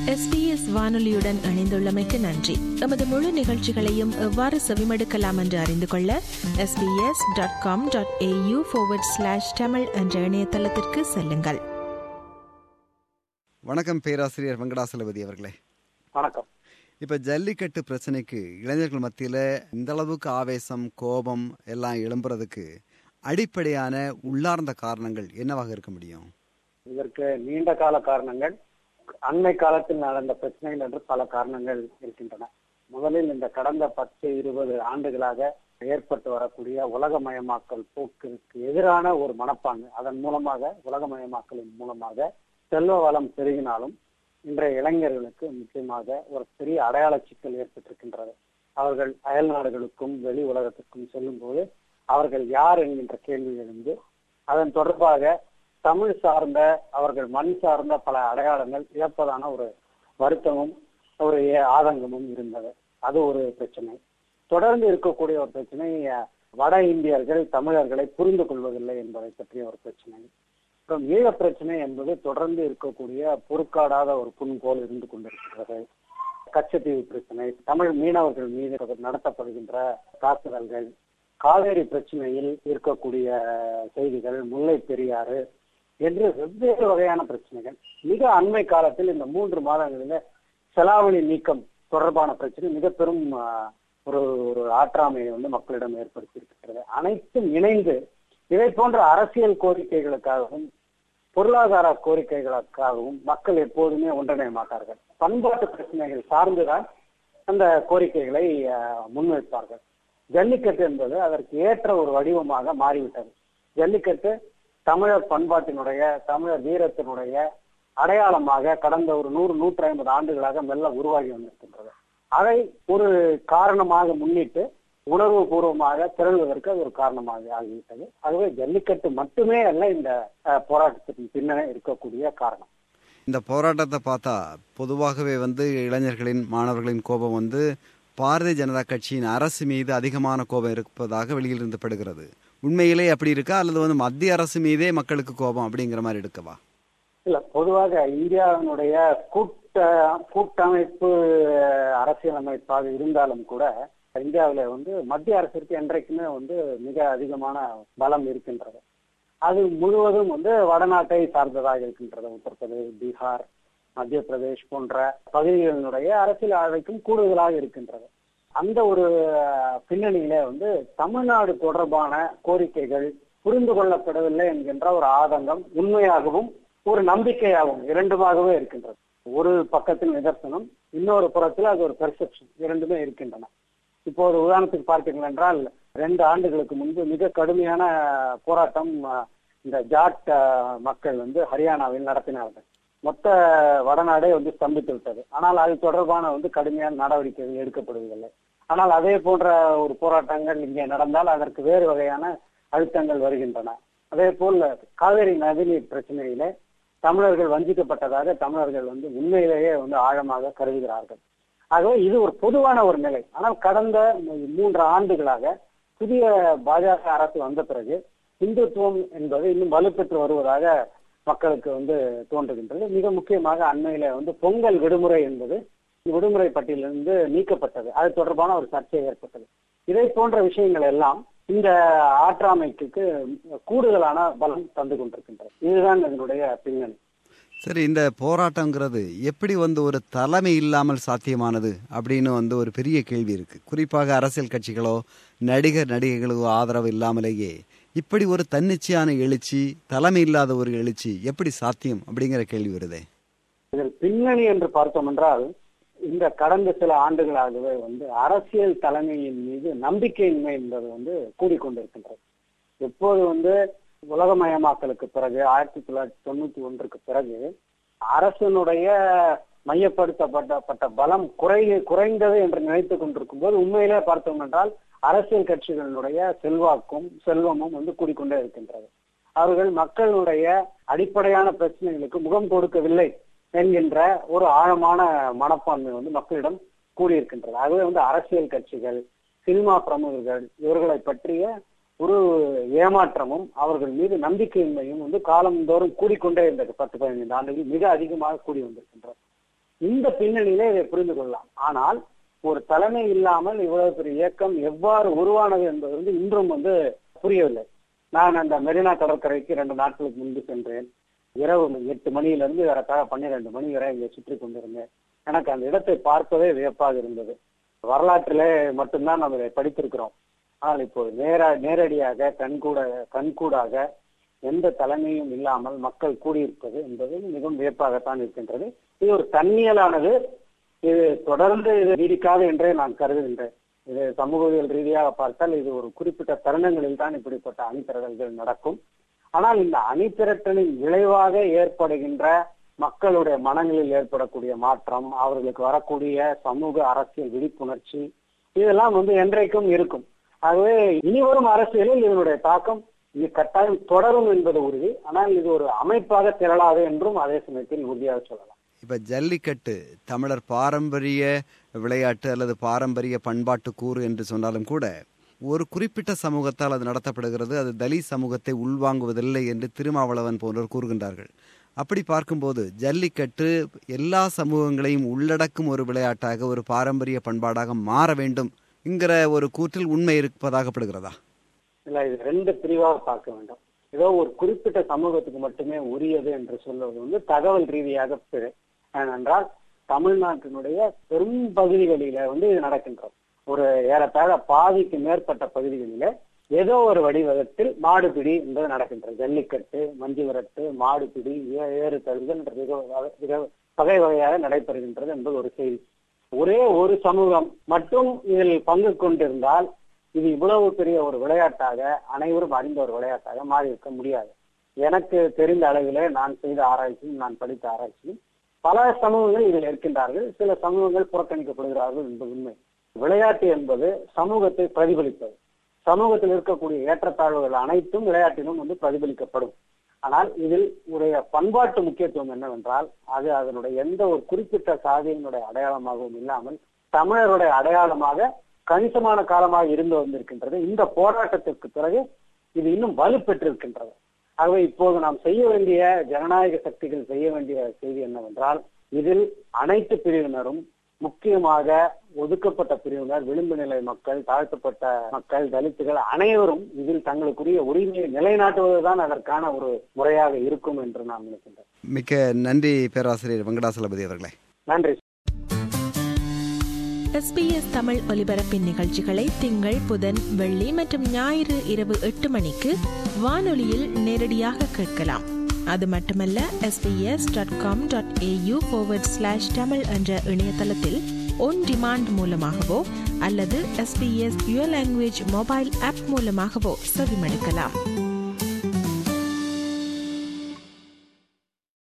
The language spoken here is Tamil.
எஸ்பிஎஸ் வானொலியுடன் இணைந்துள்ளமைக்கு நன்றி எமது முழு நிகழ்ச்சிகளையும் எவ்வாறு செவிமடுக்கலாம் என்று அறிந்து கொள்ள SBS dot com dot AU slash Tamil என்ற இணையதளத்திற்கு செல்லுங்கள் வணக்கம் பேராசிரியர் வெங்கடாசலபதி அவர்களே வணக்கம் இப்ப ஜல்லிக்கட்டு பிரச்சனைக்கு இளைஞர்கள் மத்தியில இந்த அளவுக்கு ஆவேசம் கோபம் எல்லாம் எழும்புறதுக்கு அடிப்படையான உள்ளார்ந்த காரணங்கள் என்னவாக இருக்க முடியும் இதற்கு நீண்ட கால காரணங்கள் அண்மை காலத்தில் நடந்த பிரச்சனைகள் என்று பல காரணங்கள் இருக்கின்றன முதலில் இந்த கடந்த பத்து இருபது ஆண்டுகளாக ஏற்பட்டு வரக்கூடிய உலகமயமாக்கல் போக்கிற்கு எதிரான ஒரு மனப்பான்மை அதன் மூலமாக உலகமயமாக்கலின் மூலமாக செல்வ வளம் பெருகினாலும் இன்றைய இளைஞர்களுக்கு முக்கியமாக ஒரு பெரிய அடையாள சிக்கல் ஏற்பட்டிருக்கின்றது அவர்கள் அயல் நாடுகளுக்கும் வெளி உலகத்திற்கும் செல்லும் போது அவர்கள் யார் என்கின்ற கேள்வி எழுந்து அதன் தொடர்பாக தமிழ் சார்ந்த அவர்கள் மண் சார்ந்த பல அடையாளங்கள் இழப்பதான ஒரு வருத்தமும் ஒரு ஏ- ஆதங்கமும் இருந்தது அது ஒரு பிரச்சனை தொடர்ந்து இருக்கக்கூடிய ஒரு பிரச்சனை அஹ், வட இந்தியர்கள் தமிழர்களை புரிந்து கொள்வதில்லை என்பதை பற்றிய ஒரு பிரச்சனை அப்புறம் ஈழ பிரச்சனை என்பது தொடர்ந்து இருக்கக்கூடிய பொறுக்காடாத ஒரு புண்போல் இருந்து கொண்டிருக்கிறது கச்சத்தீவு பிரச்சனை தமிழ் மீனவர்கள் மீது நடத்தப்படுகின்ற தாக்குதல்கள் காவேரி பிரச்சனையில் இருக்கக்கூடிய செய்திகள் முல்லை பெரியாறு என்று வெவ்வேறு வகையான பிரச்சனைகள் மிக அண்மை காலத்தில் இந்த மூன்று மாதங்களில செலாவணி நீக்கம் தொடர்பான பிரச்சனை மிக பெரும் ஆஹ், ஒரு ஒரு ஆற்றாமையை வந்து மக்களிடம் ஏற்படுத்தி இருக்கிறது அனைத்தும் இணைந்து இதை போன்ற அரசியல் கோரிக்கைகளுக்காகவும் பொருளாதார கோரிக்கைகளுக்காகவும் மக்கள் எப்போதுமே ஒன்றிணைய மாட்டார்கள் பண்பாட்டு பிரச்சனைகள் சார்ந்துதான் அந்த கோரிக்கைகளை ஆஹ், முன்வைப்பார்கள் ஜல்லிக்கட்டு என்பது அதற்கு ஏற்ற ஒரு வடிவமாக மாறிவிட்டது ஜல்லிக்கட்டு தமிழர் பண்பாட்டினுடைய தமிழர் வீரத்தினுடைய அடையாளமாக கடந்த ஒரு நூறு நூற்றி ஐம்பது ஆண்டுகளாக மெல்ல உருவாகி வந்திருக்கின்றது அதை ஒரு காரணமாக முன்னிட்டு உணர்வு பூர்வமாக திரள்வதற்கு அது ஒரு காரணமாக ஆகிவிட்டது ஆகவே ஜல்லிக்கட்டு மட்டுமே அல்ல இந்த அஹ், போராட்டத்தின் பின்னணி இருக்கக்கூடிய காரணம் இந்த போராட்டத்தை பார்த்தா பொதுவாகவே வந்து இளைஞர்களின் மாணவர்களின் கோபம் வந்து பாரதிய ஜனதா கட்சியின் அரசு மீது அதிகமான கோபம் இருப்பதாக வெளியிலிருந்து படுகிறது உண்மையிலே அப்படி இருக்கா அல்லது வந்து மத்திய அரசு மீதே மக்களுக்கு கோபம் அப்படிங்கிற மாதிரி எடுக்கவா இல்ல பொதுவாக இந்தியாவினுடைய கூட்ட கூட்டமைப்பு அஹ், அரசியலமைப்பாக இருந்தாலும் கூட இந்தியாவில வந்து மத்திய அரசிற்கு என்றைக்குமே வந்து மிக அதிகமான பலம் இருக்கின்றது அது முழுவதும் வந்து வடநாட்டை சார்ந்ததாக இருக்கின்றது உத்தரப்பிரதேஷ் பீகார் மத்திய பிரதேஷ் போன்ற பகுதிகளினுடைய அரசியல் ஆழ்வைக்கும் கூடுதலாக இருக்கின்றது அந்த ஒரு அஹ், பின்னணியில வந்து தமிழ்நாடு தொடர்பான கோரிக்கைகள் புரிந்து கொள்ளப்படவில்லை என்கின்ற ஒரு ஆதங்கம் உண்மையாகவும் ஒரு நம்பிக்கையாகவும் இரண்டுமாகவே இருக்கின்றது ஒரு பக்கத்தில் நிதர்சனம் இன்னொரு புறத்தில் அது ஒரு பெர்செப்ஷன் இரண்டுமே இருக்கின்றன இப்போது உதாரணத்துக்கு பார்த்தீர்கள் என்றால் ரெண்டு ஆண்டுகளுக்கு முன்பு மிக கடுமையான போராட்டம் அஹ், இந்த ஜாட் அஹ், மக்கள் வந்து ஹரியானாவில் நடத்தினார்கள் மொத்த வடநாடே வந்து ஸ்தம்பித்து விட்டது ஆனால் அது தொடர்பான வந்து கடுமையான நடவடிக்கைகள் எடுக்கப்படுவதில்லை ஆனால் அதே போன்ற ஒரு போராட்டங்கள் இங்கே நடந்தால் அதற்கு வேறு வகையான அழுத்தங்கள் வருகின்றன அதே போல் காவேரி நதிநீர் பிரச்சனையிலே தமிழர்கள் வஞ்சிக்கப்பட்டதாக தமிழர்கள் வந்து உண்மையிலேயே வந்து ஆழமாக கருதுகிறார்கள் ஆகவே இது ஒரு பொதுவான ஒரு நிலை ஆனால் கடந்த மூன்று ஆண்டுகளாக புதிய பாஜக அரசு வந்த பிறகு இந்துத்துவம் என்பது இன்னும் வலுப்பெற்று வருவதாக மக்களுக்கு வந்து தோன்றுகின்றது மிக முக்கியமாக அண்மையில வந்து பொங்கல் விடுமுறை என்பது விடுமுறை பட்டியலிருந்து நீக்கப்பட்டது அது தொடர்பான ஒரு சர்ச்சை ஏற்பட்டது இதை போன்ற விஷயங்கள் எல்லாம் இந்த ஆற்றாமைக்கு கூடுதலான பலம் தந்து கொண்டிருக்கின்றது இதுதான் இதனுடைய பின்னணி சரி இந்த போராட்டங்கிறது எப்படி வந்து ஒரு தலைமை இல்லாமல் சாத்தியமானது அப்படின்னு வந்து ஒரு பெரிய கேள்வி இருக்கு குறிப்பாக அரசியல் கட்சிகளோ நடிகர் நடிகைகளோ ஆதரவு இல்லாமலேயே இப்படி ஒரு தன்னிச்சையான எழுச்சி தலைமை இல்லாத ஒரு எழுச்சி எப்படி சாத்தியம் அப்படிங்கிற கேள்வி வருதே இதில் பின்னணி என்று பார்த்தோம் என்றால் இந்த கடந்த சில ஆண்டுகளாகவே வந்து அரசியல் தலைமையின் மீது நம்பிக்கையின்மை என்பது வந்து கூடிக்கொண்டிருக்கின்றது எப்போது வந்து உலகமயமாக்கலுக்கு பிறகு ஆயிரத்தி தொள்ளாயிரத்தி தொண்ணூத்தி ஒன்றுக்கு பிறகு அரசனுடைய மையப்படுத்தப்பட்டப்பட்ட பலம் குறை குறைந்தது என்று நினைத்துக் கொண்டிருக்கும் போது உண்மையிலே பார்த்தோம் என்றால் அரசியல் கட்சிகளினுடைய செல்வாக்கும் செல்வமும் வந்து கூடிக்கொண்டே இருக்கின்றது அவர்கள் மக்களுடைய அடிப்படையான பிரச்சனைகளுக்கு முகம் கொடுக்கவில்லை என்கின்ற ஒரு ஆழமான மனப்பான்மை வந்து மக்களிடம் கூடியிருக்கின்றது ஆகவே வந்து அரசியல் கட்சிகள் சினிமா பிரமுகர்கள் இவர்களை பற்றிய ஒரு ஏமாற்றமும் அவர்கள் மீது நம்பிக்கையின்மையும் வந்து காலந்தோறும் கூடிக்கொண்டே இருந்தது பத்து பதினைந்து ஆண்டுகள் மிக அதிகமாக கூடி வந்திருக்கின்றது இந்த பின்னணியிலே இதை புரிந்து கொள்ளலாம் ஆனால் ஒரு தலைமை இல்லாமல் இவ்வளவு பெரிய இயக்கம் எவ்வாறு உருவானது என்பது வந்து இன்றும் வந்து புரியவில்லை நான் அந்த மெரினா கடற்கரைக்கு ரெண்டு நாட்களுக்கு முன்பு சென்றேன் இரவு எட்டு மணியிலிருந்து ஏறத்தாழ பன்னிரெண்டு மணி வரை இங்கே சுற்றி கொண்டிருந்தேன் எனக்கு அந்த இடத்தை பார்ப்பதே வியப்பாக இருந்தது வரலாற்றிலே மட்டும்தான் நம்ம இதை படித்திருக்கிறோம் ஆனால் இப்போ நேரா நேரடியாக கண்கூட கண்கூடாக எந்த தலைமையும் இல்லாமல் மக்கள் கூடியிருப்பது என்பது மிகவும் வியப்பாகத்தான் இருக்கின்றது இது ஒரு தன்னியலானது இது தொடர்ந்து இது நீடிக்காது என்றே நான் கருதுகின்றேன் இது சமூகவியல் ரீதியாக பார்த்தால் இது ஒரு குறிப்பிட்ட தருணங்களில் தான் இப்படிப்பட்ட அணிதிரட்டல்கள் நடக்கும் ஆனால் இந்த அணிதிரட்டலின் விளைவாக ஏற்படுகின்ற மக்களுடைய மனங்களில் ஏற்படக்கூடிய மாற்றம் அவர்களுக்கு வரக்கூடிய சமூக அரசியல் விழிப்புணர்ச்சி இதெல்லாம் வந்து என்றைக்கும் இருக்கும் ஆகவே இனிவரும் அரசியலில் இதனுடைய தாக்கம் இது கட்டாயம் தொடரும் என்பது உறுதி ஆனால் இது ஒரு அமைப்பாக திரளாது என்றும் அதே சமயத்தில் உறுதியாக சொல்லலாம் இப்ப ஜல்லிக்கட்டு தமிழர் பாரம்பரிய விளையாட்டு அல்லது பாரம்பரிய பண்பாட்டு கூறு என்று சொன்னாலும் கூட ஒரு குறிப்பிட்ட சமூகத்தால் அது நடத்தப்படுகிறது அது தலித் சமூகத்தை உள்வாங்குவதில்லை என்று திருமாவளவன் போன்றோர் கூறுகின்றார்கள் அப்படி பார்க்கும்போது ஜல்லிக்கட்டு எல்லா சமூகங்களையும் உள்ளடக்கும் ஒரு விளையாட்டாக ஒரு பாரம்பரிய பண்பாடாக மாற வேண்டும் என்கிற ஒரு கூற்றில் உண்மை இருப்பதாகப்படுகிறதா இல்ல இது ரெண்டு பிரிவாக பார்க்க வேண்டும் ஏதோ ஒரு குறிப்பிட்ட சமூகத்துக்கு மட்டுமே உரியது என்று சொல்வது வந்து தகவல் ரீதியாக பிழை ஏனென்றால் தமிழ்நாட்டினுடைய பெரும் பகுதிகளில வந்து இது நடக்கின்றது ஒரு ஏறத்தாழ பாதிக்கு மேற்பட்ட பகுதிகளில ஏதோ ஒரு வடிவகத்தில் மாடுபிடி என்பது நடக்கின்றது ஜல்லிக்கட்டு மஞ்சு விரட்டு மாடுபிடி ஏ- ஏறு தழுதல் என்ற மிக வகை- மிக வகை வகையாக நடைபெறுகின்றது என்பது ஒரு செய்தி ஒரே ஒரு சமூகம் மட்டும் இதில் பங்கு கொண்டிருந்தால் இது இவ்வளவு பெரிய ஒரு விளையாட்டாக அனைவரும் அறிந்த ஒரு விளையாட்டாக மாறி இருக்க முடியாது எனக்கு தெரிந்த அளவிலே நான் செய்த ஆராய்ச்சியும் நான் படித்த ஆராய்ச்சியும் பல சமூகங்கள் இதில் இருக்கின்றார்கள் சில சமூகங்கள் புறக்கணிக்கப்படுகிறார்கள் என்பது உண்மை விளையாட்டு என்பது சமூகத்தை பிரதிபலிப்பது சமூகத்தில் இருக்கக்கூடிய ஏற்றத்தாழ்வுகள் அனைத்தும் விளையாட்டிலும் வந்து பிரதிபலிக்கப்படும் ஆனால் இதில் உடைய பண்பாட்டு முக்கியத்துவம் என்னவென்றால் அது அதனுடைய எந்த ஒரு குறிப்பிட்ட சாதியினுடைய அடையாளமாகவும் இல்லாமல் தமிழருடைய அடையாளமாக கணிசமான காலமாக இருந்து வந்திருக்கின்றது இந்த போராட்டத்திற்கு பிறகு இது இன்னும் வலுப்பெற்றிருக்கின்றது ஆகவே இப்போது நாம் செய்ய வேண்டிய ஜனநாயக சக்திகள் செய்ய வேண்டிய செய்தி என்னவென்றால் இதில் அனைத்து பிரிவினரும் முக்கியமாக ஒதுக்கப்பட்ட பிரிவினர் விளிம்பு நிலை மக்கள் தாழ்த்தப்பட்ட மக்கள் தலித்துகள் அனைவரும் இதில் தங்களுக்குரிய உரிமையை நிலைநாட்டுவதுதான் அதற்கான ஒரு முறையாக இருக்கும் என்று நான் நினைக்கின்றேன் மிக்க நன்றி பேராசிரியர் வெங்கடாசலபதி அவர்களே நன்றி எஸ்பிஎஸ் தமிழ் ஒலிபரப்பின் நிகழ்ச்சிகளை திங்கள் புதன் வெள்ளி மற்றும் ஞாயிறு இரவு எட்டு மணிக்கு வானொலியில் நேரடியாக கேட்கலாம் அது மட்டுமல்ல SBS dot com dot AU slash Tamil என்ற இணையதளத்தில் ஒன் டிமாண்ட் மூலமாகவோ அல்லது SBS your language mobile app மூலமாகவோ செவிமடுக்கலாம்